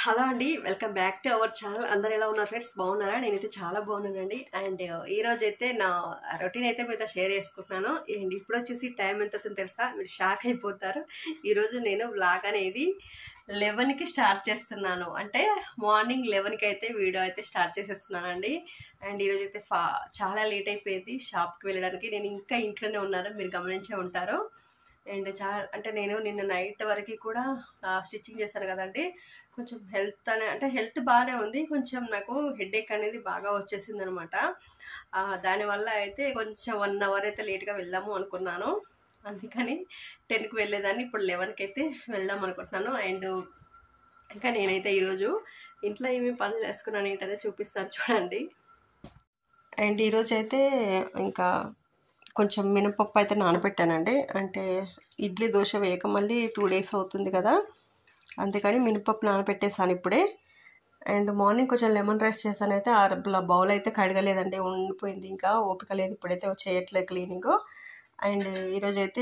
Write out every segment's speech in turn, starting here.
hello అండి welcome back to our channel అందరు ఎలా ఉన్నారు ఫ్రెండ్స్ బాగున్నారా నేనైతే చాలా బాగున్నానండి అండ్ ఈ రోజు అయితే నా రొటీన్ అయితే మీతో షేర్ చేసుకుంటున్నాను అండ్ ఇప్పుడు వచ్చేసి టైం ఎంత అవుతుందో తెలుసా మీరు షాక్ అయిపోతారు ఈరోజు నేను వ్లాగ్ అనేది లెవెన్కి స్టార్ట్ చేస్తున్నాను అంటే మార్నింగ్ లెవెన్కి అయితే వీడియో అయితే స్టార్ట్ చేసేస్తున్నానండి అండ్ ఈరోజు అయితే ఫా చాలా లేట్ అయిపోయింది షాప్కి వెళ్ళడానికి నేను ఇంకా ఇంట్లోనే ఉన్నాను మీరు గమనించే ఉంటారు అండ్ చాలా అంటే నేను నిన్న నైట్ వరకు కూడా స్టిచ్చింగ్ చేశాను కదండి కొంచెం హెల్త్ అనే అంటే హెల్త్ బాగానే ఉంది కొంచెం నాకు హెడేక్ అనేది బాగా వచ్చేసింది అనమాట దానివల్ల అయితే కొంచెం వన్ అవర్ అయితే లేట్గా వెళ్దాము అనుకున్నాను అందుకని టెన్కి వెళ్ళేదాన్ని ఇప్పుడు లెవెన్కి అయితే వెళ్దాం అనుకుంటున్నాను అండ్ ఇంకా నేనైతే ఈరోజు ఇంట్లో ఏమేమి పనులు చేసుకున్నాను ఏంటనే చూపిస్తాను చూడండి అండ్ ఈరోజు అయితే ఇంకా కొంచెం మినపప్పు అయితే నానబెట్టానండి అంటే ఇడ్లీ దోశ వేయక మళ్ళీ టూ డేస్ అవుతుంది కదా అందుకని మినపప్పు నానబెట్టేసాను ఇప్పుడే అండ్ మార్నింగ్ కొంచెం లెమన్ రైస్ చేశాను అయితే ఆ బౌల్ అయితే కడగలేదండి ఉండిపోయింది ఇంకా ఓపిక లేదు ఇప్పుడైతే చేయట్లేదు క్లీనింగ్ అండ్ ఈరోజు అయితే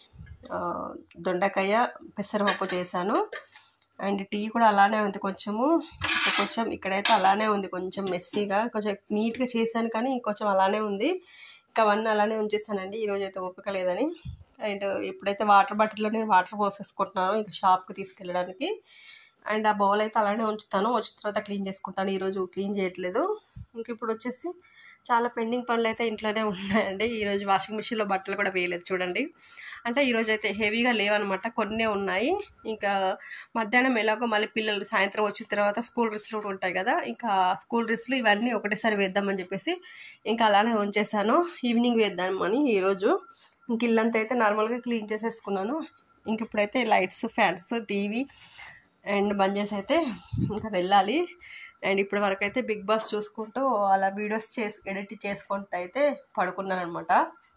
దొండకాయ పెసరపప్పు చేశాను అండ్ టీ కూడా అలానే ఉంది కొంచెము కొంచెం ఇక్కడైతే అలానే ఉంది కొంచెం మెస్సీగా కొంచెం నీట్గా చేశాను కానీ కొంచెం అలానే ఉంది ఇంకా అవన్నీ అలానే ఉంచేస్తానండి ఈరోజు అయితే ఓపిక లేదని అండ్ ఇప్పుడైతే వాటర్ బాటిల్లో నేను వాటర్ పోసేసుకుంటున్నాను ఇంకా షాప్కి తీసుకెళ్ళడానికి అండ్ ఆ బౌల్ అయితే అలానే ఉంచుతాను వచ్చిన తర్వాత క్లీన్ చేసుకుంటాను ఈరోజు క్లీన్ చేయట్లేదు ఇంక ఇప్పుడు వచ్చేసి చాలా పెండింగ్ పనులు అయితే ఇంట్లోనే ఉన్నాయండి ఈరోజు వాషింగ్ మిషన్లో బట్టలు కూడా వేయలేదు చూడండి అంటే ఈరోజు అయితే హెవీగా లేవన్నమాట కొన్నే ఉన్నాయి ఇంకా మధ్యాహ్నం ఎలాగో మళ్ళీ పిల్లలు సాయంత్రం వచ్చిన తర్వాత స్కూల్ డ్రెస్లు కూడా ఉంటాయి కదా ఇంకా స్కూల్ డ్రెస్లు ఇవన్నీ ఒకటేసారి వేద్దామని చెప్పేసి ఇంకా అలానే ఉంచేసాను ఈవినింగ్ వేద్దామని ఈరోజు ఇంక ఇల్లంతా అయితే నార్మల్గా క్లీన్ చేసేసుకున్నాను ఇంక ఇప్పుడైతే లైట్స్ ఫ్యాన్స్ టీవీ అండ్ బంద్ చేసి అయితే ఇంకా వెళ్ళాలి అండ్ ఇప్పటి వరకు అయితే బిగ్ బాస్ చూసుకుంటూ అలా వీడియోస్ చేసి ఎడిట్ చేసుకుంటూ అయితే పడుకున్నాను అనమాట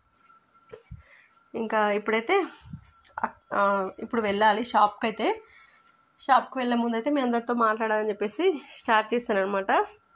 ఇంకా ఇప్పుడైతే ఇప్పుడు వెళ్ళాలి షాప్కి అయితే షాప్కి వెళ్ళే ముందు అయితే మీ అందరితో మాట్లాడాలని చెప్పేసి స్టార్ట్ చేశాను అనమాట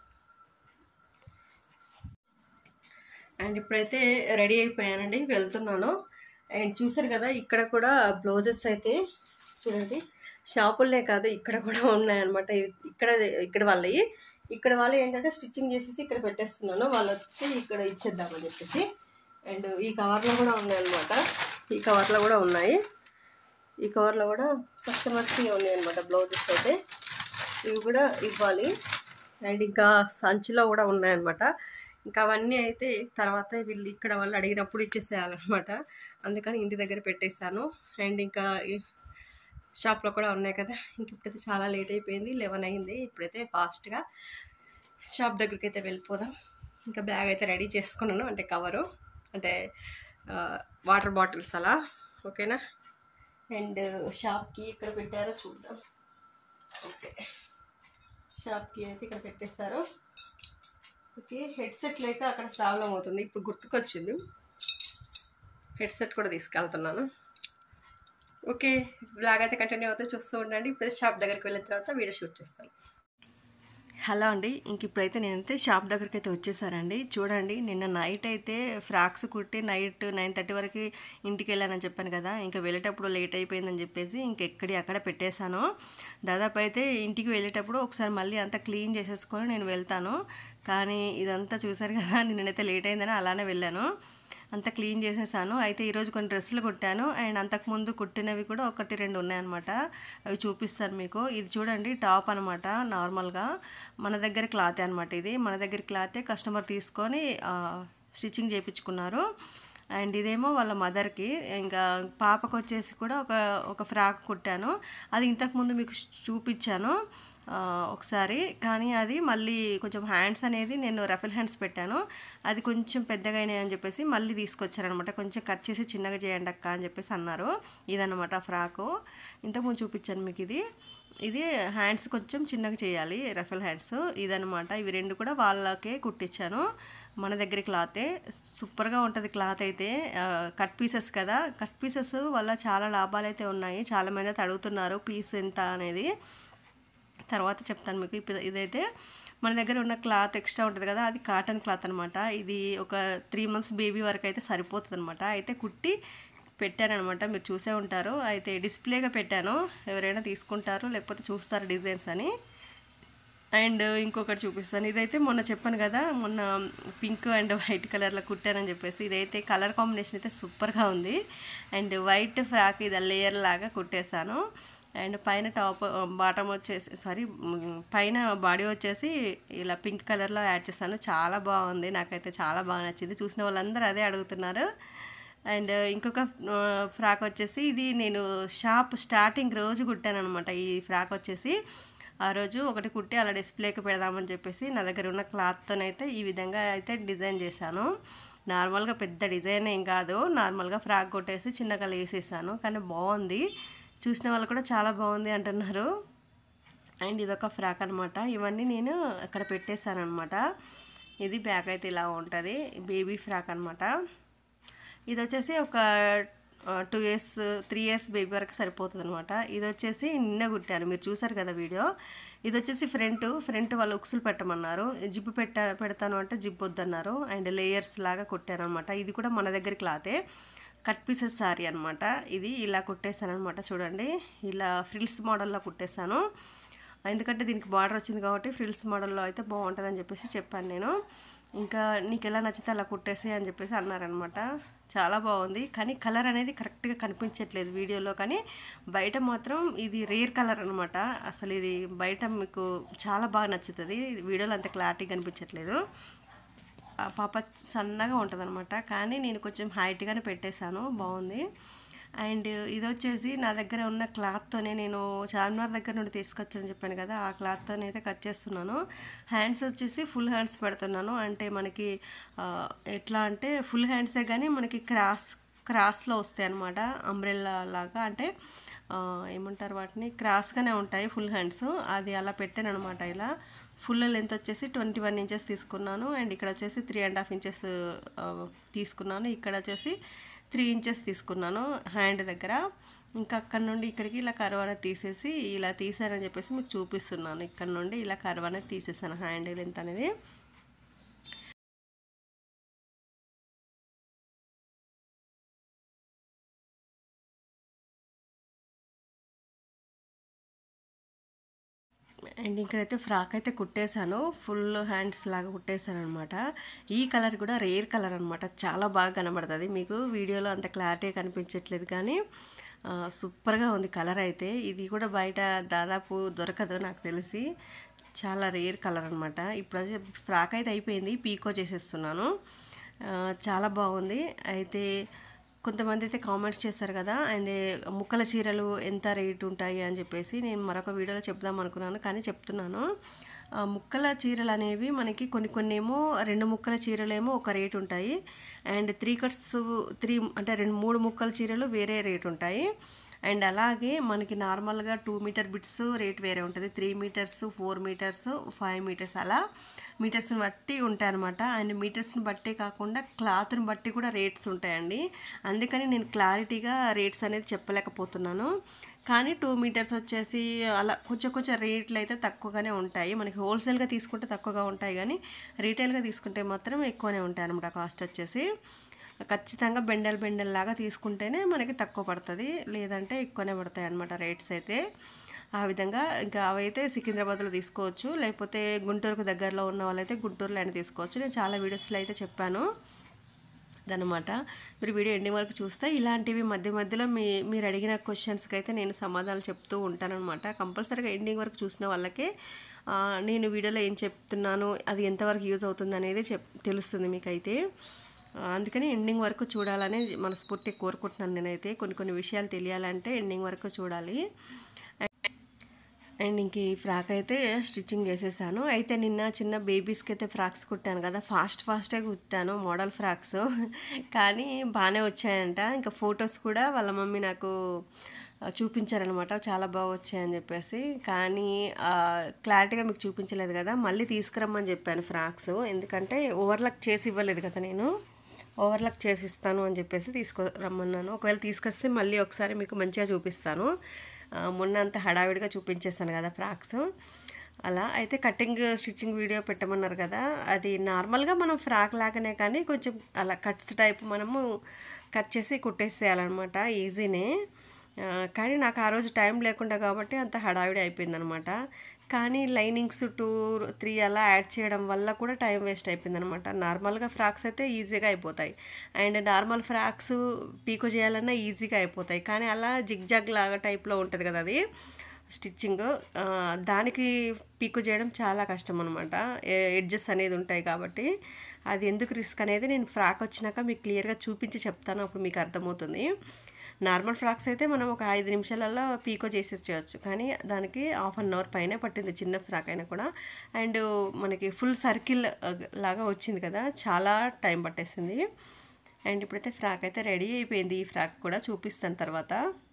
అండ్ ఇప్పుడైతే రెడీ అయిపోయానండి వెళ్తున్నాను అండ్ చూసారు కదా ఇక్కడ కూడా బ్లౌజెస్ అయితే చూడండి షాపుల్లే కాదు ఇక్కడ కూడా ఉన్నాయన్నమాట ఇక్కడ ఇక్కడ వాళ్ళవి ఇక్కడ వాళ్ళు ఏంటంటే స్టిచ్చింగ్ చేసేసి ఇక్కడ పెట్టేస్తున్నాను వాళ్ళు వచ్చి ఇక్కడ ఇచ్చేద్దామని చెప్పేసి అండ్ ఈ కవర్లో కూడా ఉన్నాయన్నమాట ఈ కవర్లో కూడా ఉన్నాయి ఈ కవర్లో కూడా కస్టమర్స్కి ఉన్నాయి అనమాట బ్లౌజెస్ అయితే ఇవి కూడా ఇవ్వాలి అండ్ ఇంకా సంచిలో కూడా ఉన్నాయన్నమాట ఇంకా అవన్నీ అయితే తర్వాత వీళ్ళు ఇక్కడ వాళ్ళు అడిగినప్పుడు ఇచ్చేసేయాలన్నమాట అందుకని ఇంటి దగ్గర పెట్టేశాను అండ్ ఇంకా షాప్లో కూడా ఉన్నాయి కదా ఇంక ఇప్పుడైతే చాలా లేట్ అయిపోయింది లెవెన్ అయింది ఇప్పుడైతే ఫాస్ట్గా షాప్ దగ్గరికి అయితే వెళ్ళిపోదాం ఇంకా బ్యాగ్ అయితే రెడీ చేసుకున్నాను అంటే కవరు అంటే వాటర్ బాటిల్స్ అలా ఓకేనా అండ్ షాప్కి ఇక్కడ పెట్టారో చూద్దాం ఓకే షాప్కి అయితే ఇక్కడ పెట్టేస్తారు ఓకే హెడ్సెట్ లేక అక్కడ ప్రాబ్లం అవుతుంది ఇప్పుడు గుర్తుకొచ్చింది హెడ్సెట్ కూడా తీసుకెళ్తున్నాను ఓకే బ్లాగ్ అయితే కంటిన్యూ అవుతే చూస్తూ ఉండండి ఇప్పుడు షాప్ దగ్గరికి వెళ్ళిన తర్వాత వీడియో షూట్ చేస్తాను హలో అండి ఇంక ఇప్పుడైతే నేనైతే షాప్ దగ్గరికి అయితే వచ్చేసానండి చూడండి నిన్న నైట్ అయితే ఫ్రాక్స్ కుట్టి నైట్ నైన్ థర్టీ వరకు ఇంటికి వెళ్ళానని చెప్పాను కదా ఇంకా వెళ్ళేటప్పుడు లేట్ అయిపోయిందని చెప్పేసి ఇంకెక్కడి అక్కడ పెట్టేశాను దాదాపు అయితే ఇంటికి వెళ్ళేటప్పుడు ఒకసారి మళ్ళీ అంతా క్లీన్ చేసేసుకొని నేను వెళ్తాను కానీ ఇదంతా చూసారు కదా నిన్నైతే లేట్ అయిందని అలానే వెళ్ళాను అంతా క్లీన్ చేసేసాను అయితే ఈరోజు కొన్ని డ్రెస్సులు కుట్టాను అండ్ అంతకుముందు కుట్టినవి కూడా ఒకటి రెండు ఉన్నాయన్నమాట అవి చూపిస్తాను మీకు ఇది చూడండి టాప్ అనమాట నార్మల్గా మన దగ్గర క్లాతే అనమాట ఇది మన దగ్గర క్లాతే కస్టమర్ తీసుకొని స్టిచ్చింగ్ చేయించుకున్నారు అండ్ ఇదేమో వాళ్ళ మదర్కి ఇంకా పాపకు వచ్చేసి కూడా ఒక ఒక ఫ్రాక్ కుట్టాను అది ఇంతకుముందు మీకు చూపించాను ఒకసారి కానీ అది మళ్ళీ కొంచెం హ్యాండ్స్ అనేది నేను రఫల్ హ్యాండ్స్ పెట్టాను అది కొంచెం పెద్దగా అయినాయి అని చెప్పేసి మళ్ళీ తీసుకొచ్చారనమాట కొంచెం కట్ చేసి చిన్నగా చేయండి అక్క అని చెప్పేసి అన్నారు ఇదనమాట ఫ్రాకు ఇంతకుముందు చూపించాను మీకు ఇది ఇది హ్యాండ్స్ కొంచెం చిన్నగా చేయాలి రఫల్ హ్యాండ్స్ ఇదనమాట ఇవి రెండు కూడా వాళ్ళకే కుట్టించాను మన దగ్గర క్లాతే సూపర్గా ఉంటుంది క్లాత్ అయితే కట్ పీసెస్ కదా కట్ పీసెస్ వల్ల చాలా లాభాలు అయితే ఉన్నాయి చాలామంది అయితే అడుగుతున్నారు పీస్ ఎంత అనేది తర్వాత చెప్తాను మీకు ఇప్పుడు ఇదైతే మన దగ్గర ఉన్న క్లాత్ ఎక్స్ట్రా ఉంటుంది కదా అది కాటన్ క్లాత్ అనమాట ఇది ఒక త్రీ మంత్స్ బేబీ వరకు అయితే సరిపోతుంది అనమాట అయితే కుట్టి పెట్టానమాట మీరు చూసే ఉంటారు అయితే డిస్ప్లేగా పెట్టాను ఎవరైనా తీసుకుంటారు లేకపోతే చూస్తారు డిజైన్స్ అని అండ్ ఇంకొకటి చూపిస్తాను ఇదైతే మొన్న చెప్పాను కదా మొన్న పింక్ అండ్ వైట్ కలర్లో కుట్టానని చెప్పేసి ఇదైతే కలర్ కాంబినేషన్ అయితే సూపర్గా ఉంది అండ్ వైట్ ఫ్రాక్ ఇది లేయర్ లాగా కుట్టేశాను అండ్ పైన టాప్ బాటమ్ వచ్చేసి సారీ పైన బాడీ వచ్చేసి ఇలా పింక్ కలర్లో యాడ్ చేశాను చాలా బాగుంది నాకైతే చాలా బాగా నచ్చింది చూసిన వాళ్ళందరూ అదే అడుగుతున్నారు అండ్ ఇంకొక ఫ్రాక్ వచ్చేసి ఇది నేను షాప్ స్టార్టింగ్ రోజు కుట్టాను అనమాట ఈ ఫ్రాక్ వచ్చేసి ఆ రోజు ఒకటి కుట్టి అలా డిస్ప్లేకి పెడదామని చెప్పేసి నా దగ్గర ఉన్న క్లాత్తోనైతే ఈ విధంగా అయితే డిజైన్ చేశాను నార్మల్గా పెద్ద డిజైన్ ఏం కాదు నార్మల్గా ఫ్రాక్ కొట్టేసి చిన్నగా వేసేసాను కానీ బాగుంది చూసిన వాళ్ళు కూడా చాలా బాగుంది అంటున్నారు అండ్ ఇదొక ఫ్రాక్ అనమాట ఇవన్నీ నేను అక్కడ పెట్టేశాను అనమాట ఇది బ్యాక్ అయితే ఇలా ఉంటుంది బేబీ ఫ్రాక్ అనమాట ఇది వచ్చేసి ఒక two years three years baby వరకు సరిపోతుంది అనమాట ఇది వచ్చేసి నిన్న కుట్టాను మీరు చూసారు కదా వీడియో ఇది వచ్చేసి ఫ్రంట్ ఫ్రంట్ వాళ్ళు ఉక్సులు పెట్టమన్నారు జిప్ పెట్ట పెడతాను అంటే జిప్ వద్దన్నారు అండ్ లేయర్స్ లాగా కుట్టాను అనమాట ఇది కూడా మన దగ్గర క్లాతే కట్ పీసెస్ సారీ అనమాట ఇది ఇలా కుట్టేశాను అనమాట చూడండి ఇలా ఫ్రిల్స్ మోడల్లో కుట్టేశాను ఎందుకంటే దీనికి బార్డర్ వచ్చింది కాబట్టి ఫ్రిల్స్ మోడల్లో అయితే బాగుంటుందని చెప్పేసి చెప్పాను నేను ఇంకా నీకు ఎలా నచ్చితే అలా కుట్టేసి అని చెప్పేసి అన్నారనమాట చాలా బాగుంది కానీ కలర్ అనేది కరెక్ట్గా కనిపించట్లేదు వీడియోలో కానీ బయట మాత్రం ఇది రేర్ కలర్ అనమాట అసలు ఇది బయట మీకు చాలా బాగా నచ్చుతుంది వీడియోలో అంత క్లారిటీ కనిపించట్లేదు పాప సన్నగా ఉంటుంది అనమాట కానీ నేను కొంచెం హైట్గానే పెట్టేశాను బాగుంది అండ్ ఇది వచ్చేసి నా దగ్గర ఉన్న క్లాత్తోనే నేను చార్మినార్ దగ్గర నుండి తీసుకొచ్చాను చెప్పాను కదా ఆ క్లాత్తోనే అయితే కట్ చేస్తున్నాను హ్యాండ్స్ వచ్చేసి ఫుల్ హ్యాండ్స్ పెడుతున్నాను అంటే మనకి ఎట్లా అంటే ఫుల్ హ్యాండ్సే కానీ మనకి క్రాస్ క్రాస్లో వస్తాయి అనమాట అంబ్రెల్లా లాగా అంటే ఏమంటారు వాటిని క్రాస్గానే ఉంటాయి ఫుల్ హ్యాండ్స్ అది అలా పెట్టాను అనమాట ఇలా ఫుల్ లెంత్ వచ్చేసి ట్వంటీ వన్ ఇంచెస్ తీసుకున్నాను అండ్ ఇక్కడ వచ్చేసి త్రీ అండ్ హాఫ్ ఇంచెస్ తీసుకున్నాను ఇక్కడ వచ్చేసి త్రీ ఇంచెస్ తీసుకున్నాను హ్యాండ్ దగ్గర ఇంకా అక్కడ నుండి ఇక్కడికి ఇలా కర్వ్ అనేది తీసేసి ఇలా తీసానని చెప్పేసి మీకు చూపిస్తున్నాను ఇక్కడ నుండి ఇలా కర్వ్ అనేది తీసేసాను హ్యాండ్ లెంత్ అనేది అండ్ ఇక్కడైతే ఫ్రాక్ అయితే కుట్టేశాను ఫుల్ హ్యాండ్స్ లాగా కుట్టేశాను అనమాట ఈ కలర్ కూడా రేర్ కలర్ అనమాట చాలా బాగా కనబడుతుంది మీకు వీడియోలో అంత క్లారిటీ కనిపించట్లేదు కానీ సూపర్గా ఉంది కలర్ అయితే ఇది కూడా బయట దాదాపు దొరకదు నాకు తెలిసి చాలా రేర్ కలర్ అనమాట ఇప్పుడు ఫ్రాక్ అయితే అయిపోయింది పీకో చేసేస్తున్నాను చాలా బాగుంది అయితే కొంతమంది అయితే కామెంట్స్ చేశారు కదా అండ్ ముక్కల చీరలు ఎంత రేట్ ఉంటాయి అని చెప్పేసి నేను మరొక వీడియోలో చెప్దాం అనుకున్నాను కానీ చెప్తున్నాను ముక్కల చీరలు అనేవి మనకి కొన్ని కొన్ని ఏమో రెండు ముక్కల చీరలేమో ఒక రేట్ ఉంటాయి అండ్ త్రీ కట్స్ త్రీ అంటే రెండు మూడు ముక్కల చీరలు వేరే రేట్ ఉంటాయి అండ్ అలాగే మనకి నార్మల్గా టూ మీటర్ బిట్స్ రేట్ వేరే ఉంటుంది three metres four metres five metres అలా మీటర్స్ని బట్టి ఉంటాయి అనమాట అండ్ మీటర్స్ని బట్టే కాకుండా క్లాత్ని బట్టి కూడా రేట్స్ ఉంటాయండి అందుకని నేను క్లారిటీగా రేట్స్ అనేది చెప్పలేకపోతున్నాను కానీ టూ మీటర్స్ వచ్చేసి అలా కొంచెం కొంచెం రేట్లు అయితే తక్కువగానే ఉంటాయి మనకి హోల్సేల్గా తీసుకుంటే తక్కువగా ఉంటాయి కానీ రీటైల్గా తీసుకుంటే మాత్రం ఎక్కువనే ఉంటాయి అనమాట కాస్ట్ వచ్చేసి ఖచ్చితంగా బెండల్ బెండల్ లాగా తీసుకుంటేనే మనకి తక్కువ పడుతుంది లేదంటే ఎక్కువనే పడతాయి అనమాట రేట్స్ అయితే ఆ విధంగా ఇంకా అవైతే సికింద్రాబాద్లో తీసుకోవచ్చు లేకపోతే గుంటూరుకు దగ్గరలో ఉన్న వాళ్ళైతే గుంటూరులో అయినా తీసుకోవచ్చు నేను చాలా వీడియోస్లో అయితే చెప్పాను అనమాట మీరు వీడియో ఎండింగ్ వరకు చూస్తే ఇలాంటివి మధ్య మధ్యలో మీ మీరు అడిగిన క్వశ్చన్స్కి అయితే నేను సమాధానాలు చెప్తూ ఉంటానన్నమాట కంపల్సరీగా ఎండింగ్ వరకు చూసిన వాళ్ళకే నేను వీడియోలో ఏం చెప్తున్నాను అది ఎంతవరకు యూజ్ అవుతుంది అనేది చెప్ తెలుస్తుంది మీకైతే అందుకని ఎండింగ్ వరకు చూడాలని మనస్ఫూర్తిగా కోరుకుంటున్నాను నేనైతే కొన్ని కొన్ని విషయాలు తెలియాలంటే ఎండింగ్ వరకు చూడాలి అండ్ ఇంక ఈ ఫ్రాక్ అయితే స్టిచ్చింగ్ చేసేసాను అయితే నిన్న చిన్న బేబీస్కి అయితే ఫ్రాక్స్ కుట్టాను కదా ఫాస్ట్ ఫాస్ట్గా కుట్టాను మోడల్ ఫ్రాక్స్ కానీ బాగానే వచ్చాయంట ఇంకా ఫొటోస్ కూడా వాళ్ళ మమ్మీ నాకు చూపించారనమాట చాలా బాగా వచ్చాయని చెప్పేసి కానీ క్లారిటీగా మీకు చూపించలేదు కదా మళ్ళీ తీసుకురమ్మని చెప్పాను ఫ్రాక్స్ ఎందుకంటే ఓవర్లక్ చేసి ఇవ్వలేదు కదా నేను ఓవర్లక్ చేసి ఇస్తాను అని చెప్పేసి తీసుకో రమ్మన్నాను ఒకవేళ తీసుకొస్తే మళ్ళీ ఒకసారి మీకు మంచిగా చూపిస్తాను మొన్న అంత హడావిడిగా చూపించేస్తాను కదా ఫ్రాక్స్ అలా అయితే కటింగ్ స్టిచ్చింగ్ వీడియో పెట్టమన్నారు కదా అది నార్మల్గా మనం ఫ్రాక్ లాగానే కానీ కొంచెం అలా కట్స్ టైప్ మనము కట్ చేసి కుట్టేసేయాలన్నమాట ఈజీనే ఆ, కానీ నాకు ఆ రోజు టైం లేకుండా కాబట్టి అంత హడావిడి అయిపోయిందనమాట కానీ లైనింగ్స్ టూ త్రీ అలా యాడ్ చేయడం వల్ల కూడా టైం వేస్ట్ అయిపోయిందనమాట నార్మల్గా ఫ్రాక్స్ అయితే ఈజీగా అయిపోతాయి అండ్ నార్మల్ ఫ్రాక్స్ పీకో చేయాలన్నా ఈజీగా అయిపోతాయి కానీ అలా జిగ్ జాగ్ లాగా టైప్లో ఉంటుంది కదా అది స్టిచ్చింగ్ ఆ, దానికి పీకు చేయడం చాలా కష్టం అనమాట ఎడ్జెస్ అనేది ఉంటాయి కాబట్టి అది ఎందుకు రిస్క్ అనేది నేను ఫ్రాక్ వచ్చినాక మీకు క్లియర్గా చూపించి చెప్తాను అప్పుడు మీకు అర్థమవుతుంది నార్మల్ ఫ్రాక్స్ అయితే మనం ఒక ఐదు నిమిషాలలో పీకో చేసేసేయచ్చు కానీ దానికి హాఫ్ అన్ అవర్ పైనే పట్టింది చిన్న ఫ్రాక్ అయినా కూడా అండ్ మనకి ఫుల్ సర్కిల్ లాగా వచ్చింది కదా చాలా టైం పట్టేసింది అండ్ ఇప్పుడైతే ఫ్రాక్ అయితే రెడీ అయిపోయింది ఈ ఫ్రాక్ కూడా చూపిస్తాను తర్వాత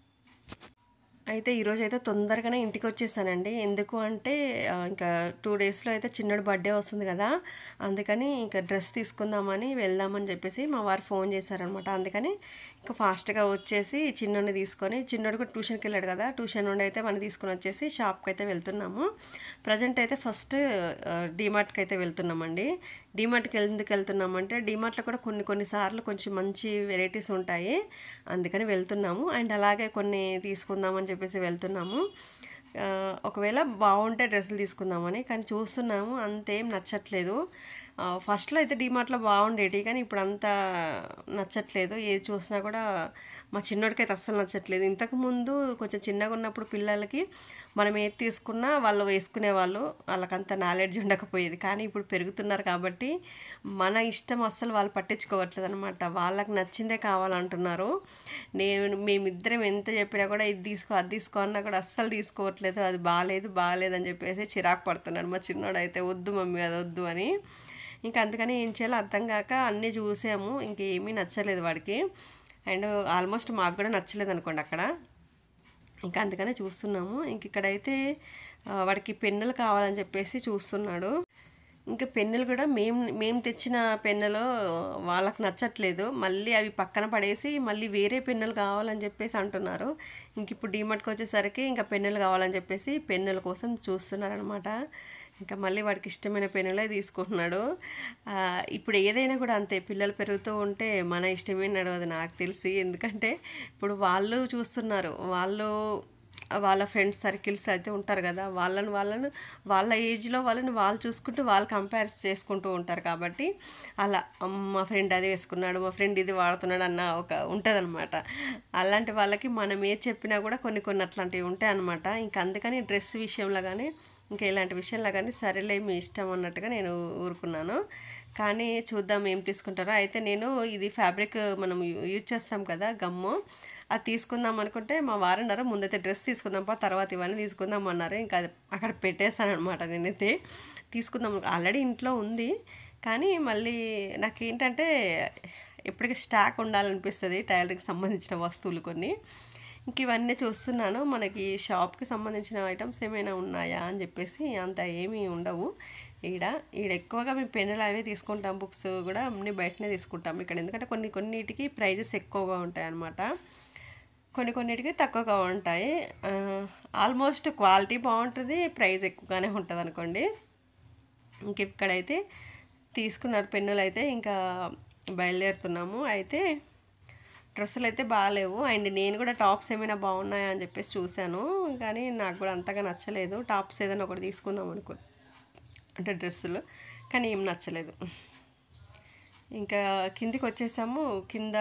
అయితే ఈరోజు అయితే తొందరగానే ఇంటికి వచ్చేసానండి ఎందుకు అంటే ఆ, ఇంకా టూ డేస్లో అయితే చిన్నోడు బర్త్డే వస్తుంది కదా అందుకని ఇంకా డ్రెస్ తీసుకుందామని వెళ్దామని చెప్పేసి మా వారు ఫోన్ చేశారనమాట అందుకని ఇంకా ఫాస్ట్గా వచ్చేసి చిన్నోడిని తీసుకొని చిన్నోడు కూడా ట్యూషన్కి వెళ్ళాడు కదా ట్యూషన్ నుండి అయితే మనం తీసుకొని వచ్చేసి షాప్కి అయితే వెళ్తున్నాము ప్రజెంట్ అయితే ఫస్ట్ డీమార్ట్కి అయితే వెళ్తున్నామండి డీమార్ట్కి ఎందుకు వెళ్తున్నామంటే డీమార్ట్లో కూడా కొన్ని కొన్ని సార్లు కొంచెం మంచి వెరైటీస్ ఉంటాయి అందుకని వెళ్తున్నాము అండ్ అలాగే కొన్ని తీసుకుందామని చెప్పేసి వెళ్తున్నాము ఆ, ఒకవేళ బాగుంటే డ్రెస్సులు తీసుకుందామని కానీ చూస్తున్నాము అంతేం నచ్చట్లేదు ఆ, ఫస్ట్లో అయితే డిమార్ట్లో బాగుండేటి కానీ ఇప్పుడు అంత నచ్చట్లేదు ఏది చూసినా కూడా మా చిన్నోడికి అయితే అస్సలు నచ్చట్లేదు ఇంతకు ముందు కొంచెం చిన్నగా ఉన్నప్పుడు పిల్లలకి మనం ఏది తీసుకున్నా వాళ్ళు వేసుకునేవాళ్ళు వాళ్ళకంత నాలెడ్జ్ ఉండకపోయేది కానీ ఇప్పుడు పెరుగుతున్నారు కాబట్టి మన ఇష్టం అస్సలు వాళ్ళు పట్టించుకోవట్లేదు అనమాట వాళ్ళకి నచ్చిందే కావాలంటున్నారు నేను మేమిద్దరం ఎంత చెప్పినా కూడా ఇది తీసుకో అది తీసుకో అన్నా కూడా అస్సలు తీసుకోవట్లేదు అది బాగాలేదు బాగాలేదు అని చెప్పేసి చిరాకు పడుతున్నాడు మా చిన్నోడు అయితే వద్దు మమ్మీ అది వద్దు అని ఇంకా అందుకని ఏం చేయాలో అర్థం కాక అన్నీ చూసాము ఇంకేమీ నచ్చలేదు వాడికి అండ్ ఆల్మోస్ట్ మాకు కూడా నచ్చలేదు అనుకోండి అక్కడ ఇంకా అందుకనే చూస్తున్నాము ఇంక ఇక్కడైతే ఆ, వాడికి పెన్నులు కావాలని చెప్పేసి చూస్తున్నాడు ఇంకా పెన్నులు కూడా మేము మేము తెచ్చిన పెన్నులు వాళ్ళకి నచ్చట్లేదు మళ్ళీ అవి పక్కన పడేసి మళ్ళీ వేరే పెన్నులు కావాలని చెప్పేసి అంటున్నారు ఇంక ఇప్పుడు డీమార్ట్కి వచ్చేసరికి ఇంకా పెన్నులు కావాలని చెప్పేసి పెన్నుల కోసం చూస్తున్నారనమాట ఇంకా మళ్ళీ వాడికి ఇష్టమైన పెన్నులే తీసుకుంటున్నాడు ఆ, ఇప్పుడు ఏదైనా కూడా అంతే పిల్లలు పెరుగుతూ ఉంటే మన ఇష్టమే నడవదు నాకు తెలిసి ఎందుకంటే ఇప్పుడు వాళ్ళు చూస్తున్నారు వాళ్ళు వాళ్ళ ఫ్రెండ్స్ సర్కిల్స్ అయితే ఉంటారు కదా వాళ్ళని వాళ్ళను వాళ్ళ ఏజ్లో వాళ్ళని వాళ్ళు చూసుకుంటూ వాళ్ళు కంపేర్ చేసుకుంటూ ఉంటారు కాబట్టి అలా "అమ్మ, మా ఫ్రెండ్ అది వేసుకున్నాడు మా ఫ్రెండ్ ఇది వాడుతున్నాడు అన్న ఒక ఉంటుందన్నమాట అలాంటి వాళ్ళకి మనం ఏది చెప్పినా కూడా కొన్ని కొన్ని అట్లాంటివి ఉంటాయి అన్నమాట ఇంకా అందుకని డ్రెస్ విషయంలో కానీ ఇంకా ఇలాంటి విషయంలో కానీ సరేలే మీ ఇష్టం అన్నట్టుగా నేను ఊరుకున్నాను కానీ చూద్దాం ఏం తీసుకుంటారో అయితే నేను ఇది ఫ్యాబ్రిక్ మనం యూ- యూజ్ చేస్తాం కదా గమ్ము అది తీసుకుందాం అనుకుంటే మా వారన్నారు ముందైతే డ్రెస్ తీసుకుందాం పా తర్వాత ఇవన్నీ తీసుకుందాం అన్నారు ఇంకా అది అక్కడ పెట్టేశాను అనమాట నేనైతే తీసుకుందాం ఆల్రెడీ ఇంట్లో ఉంది కానీ మళ్ళీ నాకేంటంటే ఎప్పటికీ స్టాక్ ఉండాలనిపిస్తుంది టైలరింగ్కి సంబంధించిన వస్తువులు కొన్ని ఇంక ఇవన్నీ చూస్తున్నాను మనకి షాప్కి సంబంధించిన ఐటమ్స్ ఏమైనా ఉన్నాయా అని చెప్పేసి అంత ఏమీ ఉండవు ఈడ ఈడ ఎక్కువగా మేము పెన్నులు అవే తీసుకుంటాం బుక్స్ కూడా అన్ని బయటనే తీసుకుంటాం ఇక్కడ ఎందుకంటే కొన్ని కొన్నిటికి ప్రైజెస్ ఎక్కువగా ఉంటాయి అన్నమాట కొన్ని కొన్నిటికి తక్కువగా ఉంటాయి ఆల్మోస్ట్ క్వాలిటీ బాగుంటుంది ప్రైస్ ఎక్కువగానే ఉంటుంది అనుకోండి ఇంక ఇక్కడైతే తీసుకున్నారు పెన్నులు అయితే ఇంకా బయలుదేరుతున్నాము అయితే డ్రెస్సులు అయితే బాగాలేవు అండ్ నేను కూడా టాప్స్ ఏమైనా బాగున్నాయా అని చెప్పేసి చూశాను కానీ నాకు కూడా అంతగా నచ్చలేదు టాప్స్ ఏదైనా ఒకటి తీసుకుందాం అనుకో అంటే డ్రెస్సులు కానీ ఏం నచ్చలేదు ఇంకా కిందికి వచ్చేసాము కింద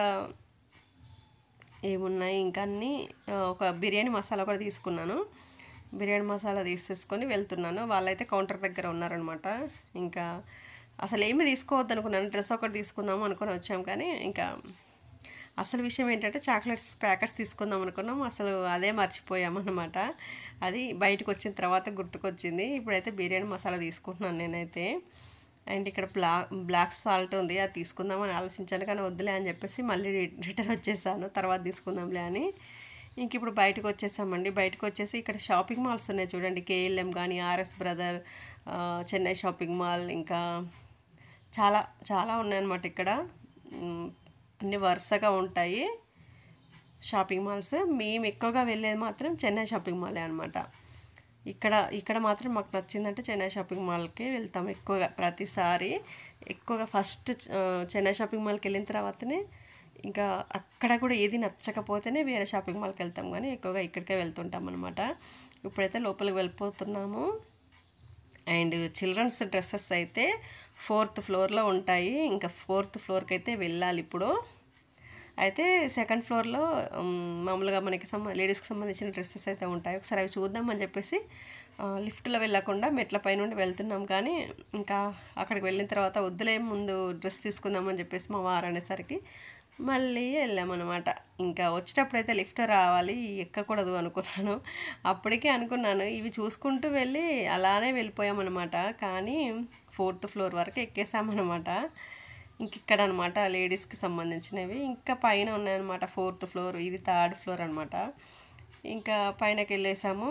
ఏమున్నాయి ఇంకా అన్నీ ఆ, ఒక బిర్యానీ మసాలా కూడా తీసుకున్నాను బిర్యానీ మసాలా తీసేసుకొని వెళ్తున్నాను వాళ్ళైతే కౌంటర్ దగ్గర ఉన్నారనమాట ఇంకా అసలు ఏమి తీసుకోవద్దు అనుకున్నాను డ్రెస్ ఒకటి తీసుకుందాము అనుకొని వచ్చాం కానీ ఇంకా అసలు విషయం ఏంటంటే చాక్లెట్స్ ప్యాకెట్స్ తీసుకుందాం అనుకున్నాం అసలు అదే మర్చిపోయామన్నమాట అది బయటకు వచ్చిన తర్వాత గుర్తుకొచ్చింది ఇప్పుడైతే బిర్యానీ మసాలా తీసుకుంటున్నాను నేనైతే అండ్ ఇక్కడ బ్లా బ్లాక్ సాల్ట్ ఉంది అది తీసుకుందామని ఆలోచించాను కానీ వద్దులే అని చెప్పేసి మళ్ళీ రి- రిటర్న్ వచ్చేసాను తర్వాత తీసుకుందాంలే అని ఇంక ఇప్పుడు బయటకు వచ్చేసామండి బయటకు వచ్చేసి ఇక్కడ షాపింగ్ మాల్స్ ఉన్నాయి చూడండి కేఎల్ఎం కానీ ఆర్ఎస్ బ్రదర్ ఆ, చెన్నై షాపింగ్ మాల్ ఇంకా చాలా చాలా ఉన్నాయన్నమాట ఇక్కడ మ్, అన్ని వరుసగా ఉంటాయి షాపింగ్ మాల్స్ మేము ఎక్కువగా వెళ్ళేది మాత్రం చెన్నై షాపింగ్ మాలే అనమాట ఇక్కడ ఇక్కడ మాత్రం మాకు నచ్చిందంటే చెన్నై షాపింగ్ మాల్కే వెళ్తాం ఎక్కువగా ప్రతిసారి ఎక్కువగా ఫస్ట్ చెన్నై షాపింగ్ మాల్కి వెళ్ళిన తర్వాతనే ఇంకా అక్కడ కూడా ఏది నచ్చకపోతేనే వేరే షాపింగ్ మాల్కి వెళ్తాం కానీ ఎక్కువగా ఇక్కడికే వెళ్తుంటాం అనమాట ఇప్పుడైతే లోపలికి వెళ్ళిపోతున్నాము అండ్ చిల్డ్రన్స్ డ్రెస్సెస్ అయితే ఫోర్త్ ఫ్లోర్లో ఉంటాయి ఇంకా ఫోర్త్ ఫ్లోర్కి అయితే వెళ్ళాలి ఇప్పుడు అయితే సెకండ్ ఫ్లోర్లో ఉమ్, మామూలుగా మనకి సంబ లేడీస్కి సంబంధించిన డ్రెస్సెస్ అయితే ఉంటాయి ఒకసారి అవి చూద్దాం అని చెప్పేసి ఆ, లిఫ్ట్లో వెళ్ళకుండా మెట్ల పై నుండి వెళ్తున్నాం కానీ ఇంకా అక్కడికి వెళ్ళిన తర్వాత వద్దులే ముందు డ్రెస్ తీసుకుందామని చెప్పేసి మా వారు అనేసరికి మళ్ళీ వెళ్ళామన్నమాట ఇంకా వచ్చేటప్పుడు అయితే లిఫ్ట్ రావాలి ఎక్కకూడదు అనుకున్నాను అప్పటికే అనుకున్నాను ఇవి చూసుకుంటూ వెళ్ళి అలానే వెళ్ళిపోయామన్నమాట కానీ ఫోర్త్ ఫ్లోర్ వరకు ఎక్కేసామన్నమాట ఇంక ఇక్కడ అనమాట లేడీస్కి సంబంధించినవి ఇంకా పైన ఉన్నాయన్నమాట ఫోర్త్ ఫ్లోర్ ఇది థర్డ్ ఫ్లోర్ అనమాట ఇంకా పైనకి వెళ్ళేసాము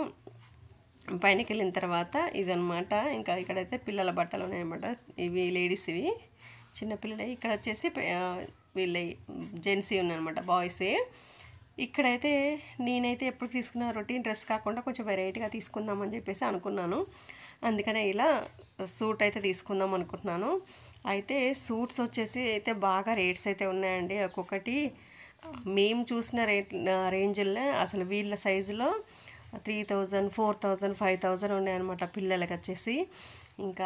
పైనకి వెళ్ళిన తర్వాత ఇదనమాట ఇంకా ఇక్కడైతే పిల్లల బట్టలు ఉన్నాయన్నమాట ఇవి లేడీస్ ఇవి చిన్నపిల్లలే ఇక్కడ వచ్చేసి ప- ఆ, వీళ్ళ జెంట్సీ ఉన్నాయన్నమాట బాయ్సే ఇక్కడైతే నేనైతే ఎప్పుడు తీసుకున్న రొటీన్ డ్రెస్ కాకుండా కొంచెం వెరైటీగా తీసుకుందామని చెప్పేసి అనుకున్నాను అందుకనే ఇలా సూట్ అయితే తీసుకుందాం అనుకుంటున్నాను అయితే సూట్స్ వచ్చేసి అయితే బాగా రేట్స్ అయితే ఉన్నాయండి ఒక్కొక్కటి మేము చూసిన రేట్ రేంజ్లో అసలు వీళ్ళ సైజులో three thousand four thousand five thousand ఉన్నాయన్నమాట పిల్లలకి వచ్చేసి ఇంకా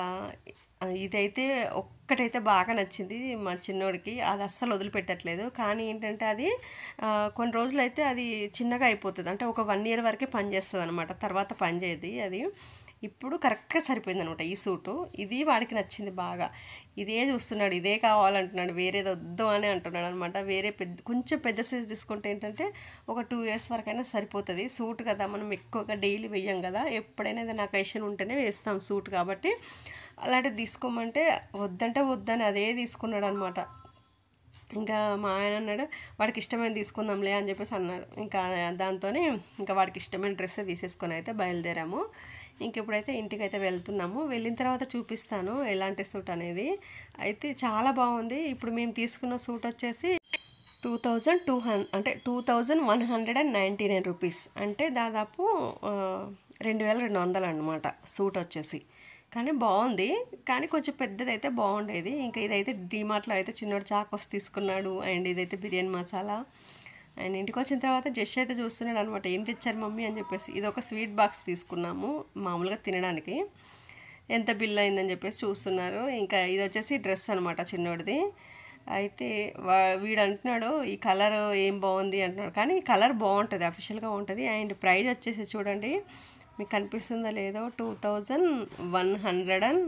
ఇదైతే ఒక్కటైతే బాగా నచ్చింది మా చిన్నోడికి అది అస్సలు వదిలిపెట్టట్లేదు కానీ ఏంటంటే అది ఆ, కొన్ని రోజులు అయితే అది చిన్నగా అయిపోతుంది అంటే ఒక వన్ ఇయర్ వరకే పనిచేస్తుంది అనమాట తర్వాత పనిచేయదు అది ఇప్పుడు కరెక్ట్గా సరిపోయింది అనమాట ఈ సూటు ఇది వాడికి నచ్చింది బాగా ఇదే చూస్తున్నాడు ఇదే కావాలంటున్నాడు వేరేది వద్దు అని అంటున్నాడు అనమాట వేరే పెద్ద కొంచెం పెద్ద సైజ్ తీసుకుంటే ఏంటంటే ఒక టూ ఇయర్స్ వరకైనా సరిపోతుంది సూట్ కదా మనం ఎక్కువగా డైలీ వేయం కదా ఎప్పుడైనా ఏదైనా అకేషన్ ఉంటేనే వేస్తాం సూట్ కాబట్టి అలాంటిది తీసుకోమంటే వద్దంటే వద్దని అదే తీసుకున్నాడు అనమాట ఇంకా మా ఆయన అన్నాడు వాడికి ఇష్టమైన తీసుకుందాంలే అని చెప్పేసి అన్నాడు ఇంకా దాంతోనే ఇంకా వాడికి ఇష్టమైన డ్రెస్ తీసేసుకొని అయితే బయలుదేరాము ఇంక ఇప్పుడైతే ఇంటికి అయితే వెళ్తున్నాము వెళ్ళిన తర్వాత చూపిస్తాను ఎలాంటి సూట్ అనేది అయితే చాలా బాగుంది ఇప్పుడు మేము తీసుకున్న సూట్ వచ్చేసి టూ థౌజండ్ టూ హన్ అంటే two thousand one hundred and ninety nine rupees అంటే దాదాపు ఆ, రెండు వేల రెండు వందలు అనమాట సూట్ వచ్చేసి కానీ బాగుంది కానీ కొంచెం పెద్దది అయితే బాగుండేది ఇంకా ఇదైతే డీమార్ట్లో అయితే చిన్నోడు చాకోస్ తీసుకున్నాడు అండ్ ఇదైతే బిర్యానీ మసాలా అండ్ ఇంటికి వచ్చిన తర్వాత జస్ట్ అయితే చూస్తున్నాడు అనమాట ఏం తెచ్చారు మమ్మీ అని చెప్పేసి ఇది ఒక స్వీట్ బాక్స్ తీసుకున్నాము మామూలుగా తినడానికి ఎంత బిల్ అయిందని చెప్పేసి చూస్తున్నారు ఇంకా ఇది వచ్చేసి డ్రెస్ అనమాట చిన్నోడిది అయితే వా వీడు అంటున్నాడు ఈ కలర్ ఏం బాగుంది అంటున్నాడు కానీ ఈ కలర్ బాగుంటుంది అఫిషియల్గా ఉంటుంది అండ్ ప్రైస్ వచ్చేసి చూడండి మీకు కనిపిస్తుందో లేదో two thousand one hundred and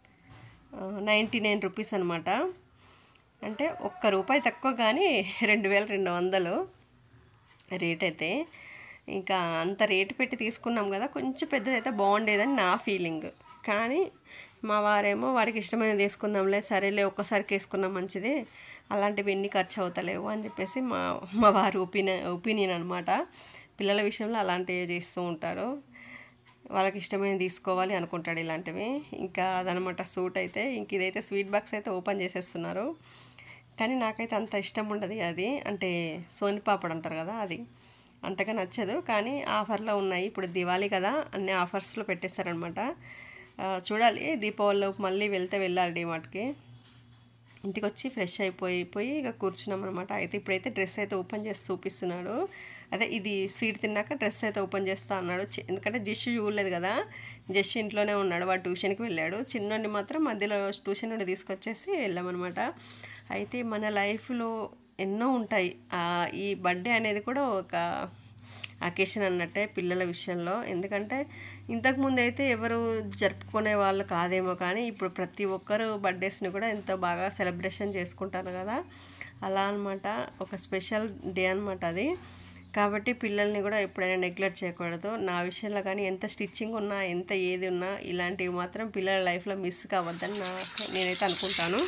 ninety nine rupees అనమాట అంటే ఒక్క రూపాయి తక్కువ కానీ రెండు వేల రెండు వందలు రేట్ అయితే ఇంకా అంత రేటు పెట్టి తీసుకున్నాం కదా కొంచెం పెద్దదైతే బాగుండేదని నా ఫీలింగ్ కానీ మా వారేమో వాడికి ఇష్టమైన తీసుకుందాంలే సరేలే ఒక్కసారికి వేసుకున్నాం మంచిది అలాంటివి ఎన్ని ఖర్చు అవుతలేవు అని చెప్పేసి మా మా వారి ఒపీనియన్ ఒపీనియన్ అనమాట పిల్లల విషయంలో అలాంటివి చేస్తూ ఉంటారు వాళ్ళకి ఇష్టమైనది తీసుకోవాలి అనుకుంటాడు ఇలాంటివి ఇంకా అదనమాట సూట్ అయితే ఇంక ఇదైతే స్వీట్ బాక్స్ అయితే ఓపెన్ చేసేస్తున్నారు కానీ నాకైతే అంత ఇష్టం ఉండదు అది అంటే సోని పాపడ్ అంటారు కదా అది అంతగా నచ్చదు కానీ ఆఫర్లో ఉన్నాయి ఇప్పుడు దివాళీ కదా అన్ని ఆఫర్స్లో పెట్టేశారనమాట ఆ, చూడాలి దీపావళిలోపు మళ్ళీ వెళ్తే వెళ్ళాలి డిమార్ట్కి ఇంటికి వచ్చి ఫ్రెష్ అయిపోయి పోయి ఇక కూర్చున్నాం అనమాట అయితే ఇప్పుడైతే డ్రెస్ అయితే ఓపెన్ చేసి చూపిస్తున్నాడు అదే ఇది స్వీట్ తిన్నాక డ్రెస్ అయితే ఓపెన్ చేస్తా అన్నాడు చి- ఎందుకంటే జస్ట్ చూడలేదు కదా జస్ట్ ఇంట్లోనే ఉన్నాడు వాడు ట్యూషన్కి వెళ్ళాడు చిన్నోడిని మాత్రం మధ్యలో ట్యూషన్ నుండి తీసుకొచ్చేసి వెళ్ళామన్నమాట అయితే మన లైఫ్లో ఎన్నో ఉంటాయి ఆ, ఈ బర్త్డే అనేది కూడా ఒక అకేషన్ అన్నట్టే పిల్లల విషయంలో ఎందుకంటే ఇంతకుముందు అయితే ఎవరు జరుపుకునే వాళ్ళు కాదేమో కానీ ఇప్పుడు ప్రతి ఒక్కరు బర్త్డేస్ని కూడా ఎంతో బాగా సెలబ్రేషన్ చేసుకుంటారు కదా అలా అన్నమాట ఒక స్పెషల్ డే అనమాట అది కాబట్టి పిల్లల్ని కూడా ఎప్పుడైనా నెగ్లెక్ట్ చేయకూడదు నా విషయంలో కానీ ఎంత స్టిచ్చింగ్ ఉన్నా ఎంత ఏది ఉన్నా ఇలాంటివి మాత్రం పిల్లల లైఫ్లో మిస్ కావద్దని నా నేనైతే అనుకుంటాను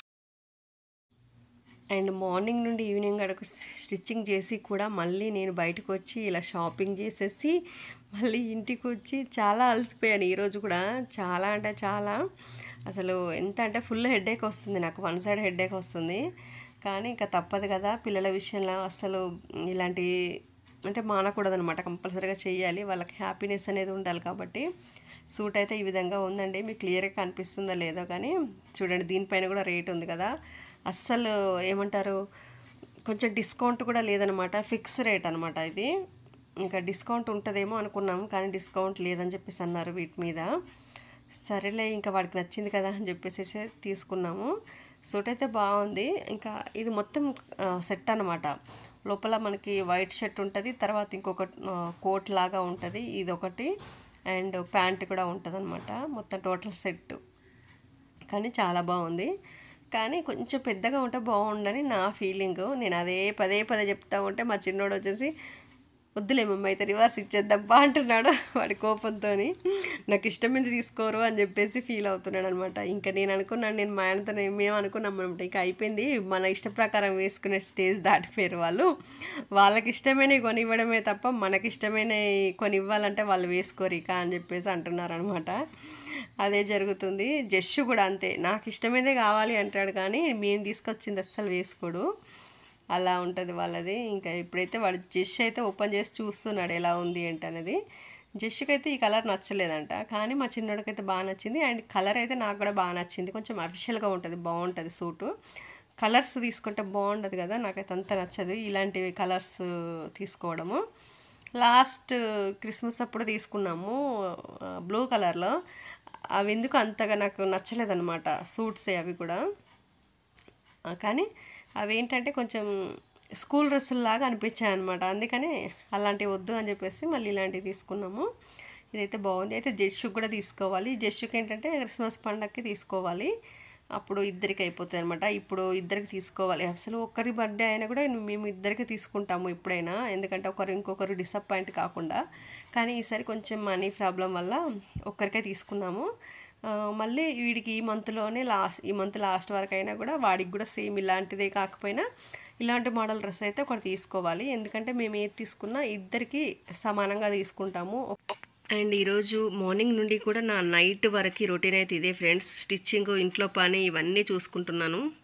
అండ్ మార్నింగ్ నుండి ఈవినింగ్ వరకు స్టిచ్చింగ్ చేసి కూడా మళ్ళీ నేను బయటకు వచ్చి ఇలా షాపింగ్ చేసేసి మళ్ళీ ఇంటికి వచ్చి చాలా అలసిపోయాను ఈరోజు కూడా చాలా అంటే చాలా అసలు ఎంత అంటే ఫుల్ హెడేక్ వస్తుంది నాకు వన్ సైడ్ హెడేక్ వస్తుంది కానీ ఇంకా తప్పదు కదా పిల్లల విషయంలో అసలు ఇలాంటి అంటే మానకూడదనమాట కంపల్సరీగా చేయాలి వాళ్ళకి హ్యాపీనెస్ అనేది ఉండాలి కాబట్టి సూట్ అయితే ఈ విధంగా ఉందండి మీకు క్లియర్గా కనిపిస్తుందో లేదో కానీ చూడండి దీనిపైన కూడా రేట్ ఉంది కదా అస్సలు ఏమంటారు కొంచెం డిస్కౌంట్ కూడా లేదనమాట ఫిక్స్ రేట్ అనమాట ఇది ఇంకా డిస్కౌంట్ ఉంటుందేమో అనుకున్నాం కానీ డిస్కౌంట్ లేదని చెప్పేసి అన్నారు వీటి మీద సరేలే ఇంకా వాడికి నచ్చింది కదా అని చెప్పేసి తీసుకున్నాము సూట్ అయితే బాగుంది ఇంకా ఇది మొత్తం సెట్ అనమాట లోపల మనకి వైట్ షర్ట్ ఉంటుంది తర్వాత ఇంకొక కోట్ లాగా ఉంటుంది ఇది ఒకటి అండ్ ప్యాంట్ కూడా ఉంటుంది అనమాట మొత్తం టోటల్ సెట్ కానీ చాలా బాగుంది కానీ కొంచెం పెద్దగా ఉంటే బాగుండని నా ఫీలింగ్ నేను అదే పదే పదే చెప్తా ఉంటే మా చిన్నోడు వచ్చేసి వద్దులే మమ్మ అయితే రివర్స్ ఇచ్చేద్దబ్బా అంటున్నాడు వాడి కోపంతో నాకు ఇష్టమైంది తీసుకోరు అని చెప్పేసి ఫీల్ అవుతున్నాడు అనమాట ఇంకా నేను అనుకున్నాను నేను మా ఆయనతో మేము అనుకున్నాం అనమాట ఇంకా అయిపోయింది మన ఇష్ట ప్రకారం వేసుకునే స్టేజ్ దాటిపోయారు వాళ్ళు వాళ్ళకి ఇష్టమైనవి కొని ఇవ్వడమే తప్ప మనకి ఇష్టమైనవి కొని ఇవ్వాలంటే వాళ్ళు వేసుకోరు ఇక అని చెప్పేసి అంటున్నారు అనమాట అదే జరుగుతుంది జస్సు కూడా అంతే నాకు ఇష్టమైనదే కావాలి అంటాడు కానీ మేము తీసుకొచ్చింది అస్సలు వేసుకోడు అలా ఉంటుంది వాళ్ళది ఇంకా ఇప్పుడైతే వాడు జష్ అయితే ఓపెన్ చేసి చూస్తున్నాడు ఎలా ఉంది ఏంటి అనేది జష్కి అయితే ఈ కలర్ నచ్చలేదంట కానీ మా చిన్నోడికైతే బాగా నచ్చింది అండ్ కలర్ అయితే నాకు కూడా బాగా నచ్చింది కొంచెం అఫిషియల్గా ఉంటుంది బాగుంటుంది సూటు కలర్స్ తీసుకుంటే బాగుండదు కదా నాకైతే అంత నచ్చదు ఇలాంటివి కలర్స్ తీసుకోవడము లాస్ట్ క్రిస్మస్ అప్పుడు తీసుకున్నాము బ్లూ కలర్లో అవి ఎందుకు అంతగా నాకు నచ్చలేదన్నమాట సూట్సే అవి కూడా కానీ అవి ఏంటంటే కొంచెం స్కూల్ డ్రెస్సుల్లాగా అనిపించాయి అనమాట అందుకని అలాంటివి వద్దు అని చెప్పేసి మళ్ళీ ఇలాంటివి తీసుకున్నాము ఇదైతే బాగుంది అయితే జెస్సుకి కూడా తీసుకోవాలి జెస్సుకి ఏంటంటే క్రిస్మస్ పండగకి తీసుకోవాలి అప్పుడు ఇద్దరికి అయిపోతాయి అనమాట ఇప్పుడు ఇద్దరికి తీసుకోవాలి అసలు ఒక్కరి బర్త్డే అయినా కూడా మేము ఇద్దరికి తీసుకుంటాము ఎప్పుడైనా ఎందుకంటే ఒకరు ఇంకొకరు డిసప్పాయింట్ కాకుండా కానీ ఈసారి కొంచెం మనీ ప్రాబ్లం వల్ల ఒక్కరికే తీసుకున్నాము మళ్ళీ వీడికి ఈ మంత్లోనే లాస్ట్ ఈ మంత్ లాస్ట్ వరకు అయినా కూడా వాడికి కూడా సేమ్ ఇలాంటిదే కాకపోయినా ఇలాంటి మోడల్ డ్రెస్ అయితే ఒకటి తీసుకోవాలి ఎందుకంటే మేము ఏది తీసుకున్నా ఇద్దరికి సమానంగా తీసుకుంటాము అండ్ ఈరోజు మార్నింగ్ నుండి కూడా నా నైట్ వరకు రొటీన్ అయితే ఇదే ఫ్రెండ్స్ స్టిచ్చింగ్ ఇంట్లో పని ఇవన్నీ చూసుకుంటున్నాను